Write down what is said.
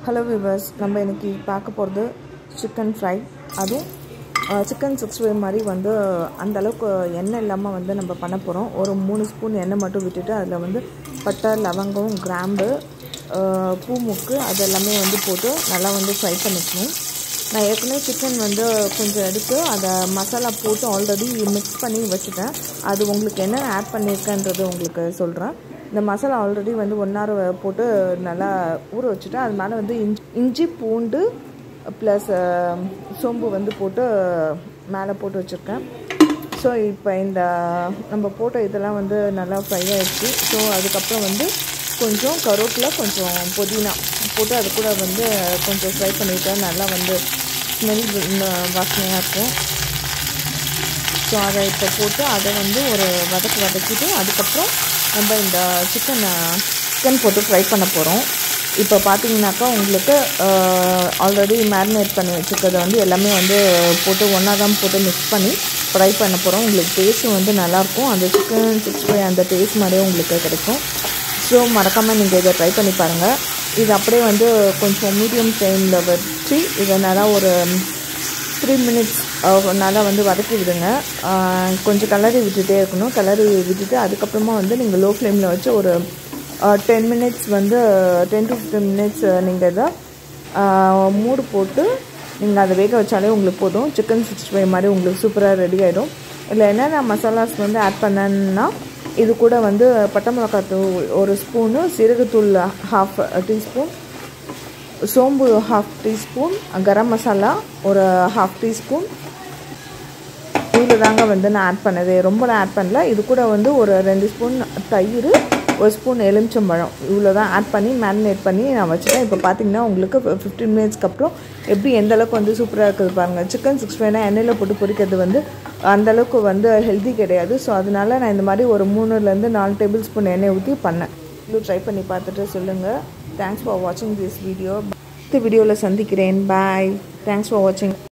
hello viewers நம்ம இன்றைக்கி பார்க்க போகிறது சிக்கன் ஃப்ரை அதுவும் சிக்கன் சிக்ஸ்டி ஃபைவ் மாதிரி வந்து அந்த அளவுக்கு எண்ணெய் இல்லாமல் வந்து நம்ம பண்ண போகிறோம் ஒரு மூணு ஸ்பூன் எண்ணெய் மட்டும் விட்டுட்டு அதில் வந்து பட்டை லவங்கம் கிராம்பு பூமுக்கு அது எல்லாமே வந்து போட்டு நல்லா வந்து ஃப்ரை பண்ணிக்கணும் நான் ஏற்கனவே சிக்கன் வந்து கொஞ்சம் எடுத்து அதை மசாலா போட்டு ஆல்ரெடி மிக்ஸ் பண்ணி வச்சுட்டேன் அது உங்களுக்கு என்ன ஆட் பண்ணியிருக்கேன்றது உங்களுக்கு சொல்கிறேன் இந்த மசாலா ஆல்ரெடி வந்து ஒன் ஹவர் போட்டு நல்லா ஊற வச்சுட்டேன் அது மேலே வந்து இஞ்சி இஞ்சி பூண்டு ப்ளஸ் சோம்பு வந்து போட்டு மேலே போட்டு வச்சுருக்கேன் ஸோ இப்போ இந்த நம்ம போட்ட இதெல்லாம் வந்து நல்லா ஃப்ரை ஆகிடுச்சு ஸோ அதுக்கப்புறம் வந்து கொஞ்சம் கருவேப்பிலை கொஞ்சம் புதினா போட்டு அது கூட வந்து கொஞ்சம் ஃப்ரை பண்ணிவிட்டா நல்லா வந்து ஸ்மெல் வாசனையாக இருக்கும் ஸோ அதை இப்போ போட்டு அதை வந்து ஒரு வதக்கு வதக்கிட்டு அதுக்கப்புறம் நம்ம இந்த சிக்கன் சிக்கன் போட்டு ஃப்ரை பண்ண போகிறோம் இப்போ பார்த்தீங்கன்னாக்கா உங்களுக்கு ஆல்ரெடி மேரினேட் பண்ணி வச்சுருக்கிறத வந்து எல்லாமே வந்து போட்டு ஒன்றா தான் போட்டு மிக்ஸ் பண்ணி ஃப்ரை பண்ண போகிறோம் உங்களுக்கு டேஸ்ட்டும் வந்து நல்லாயிருக்கும் அந்த சிக்கன் சிக்ஸ்டி ஃபைவ் அந்த டேஸ்ட் மாதிரியே உங்களுக்கு கிடைக்கும் ஸோ மறக்காமல் நீங்கள் இதை ட்ரை பண்ணி பாருங்கள் இது அப்படியே வந்து கொஞ்சம் மீடியம் ஃப்ளேமில் வச்சு இதை நல்லா ஒரு த்ரீ மினிட்ஸ் நல்லா வந்து வதக்கி விடுங்க கொஞ்சம் கலரி விட்டுட்டே இருக்கணும் கலரி விட்டுட்டு அதுக்கப்புறமா வந்து நீங்கள் லோ ஃப்ளேமில் வச்சு ஒரு டென் மினிட்ஸ் வந்து டென் டு ஃபிஃப்டீன் மினிட்ஸ் நீங்கள் இதை மூடு போட்டு நீங்கள் அதை வேக வச்சாலே உங்களுக்கு போதும் சிக்கன் சிக்ஸ்டி ஃபைவ் மாதிரி உங்களுக்கு சூப்பராக ரெடி ஆகிடும் இதில் என்னென்ன மசாலாஸ் வந்து ஆட் பண்ணேன்னா இது கூட வந்து பட்டை மிளகாத்தூள் ஒரு ஸ்பூனு சீரகத்தூள் ஹாஃப் டீஸ்பூன் சோம்பு ஹாஃப் டீஸ்பூன் கரம் மசாலா ஒரு ஹாஃப் டீஸ்பூன் இதில் தாங்க வந்து நான் ஆட் பண்ணது ரொம்ப நான் ஆட் பண்ணல இது கூட வந்து ஒரு ரெண்டு ஸ்பூன் தயிர் ஒரு ஸ்பூன் எலுமிச்சம்பழம் இவ்வளோ தான் ஆட் பண்ணி மேரினேட் பண்ணி நான் வச்சுட்டேன் இப்போ பார்த்தீங்கன்னா உங்களுக்கு ஃபிஃப்டீன் மினிட்ஸ்க்கு அப்புறம் எப்படி எந்த அளவுக்கு வந்து சூப்பராக இருக்குது பாருங்கள் சிக்கன் சிக்ஸ் ஃபைவ்னா எண்ணெயில் போட்டு பொரிக்கிறது வந்து அந்தளவுக்கு வந்து ஹெல்தி கிடையாது ஸோ அதனால நான் இந்த மாதிரி ஒரு மூணுலேருந்து நாலு டேபிள் ஸ்பூன் எண்ணெய் ஊற்றி பண்ணேன் இது ட்ரை பண்ணி பார்த்துட்டு சொல்லுங்கள் தேங்க்ஸ் ஃபார் வாட்சிங் திஸ் வீடியோ அடுத்த வீடியோவில் சந்திக்கிறேன் பாய் தேங்க்ஸ் ஃபார் வாட்சிங்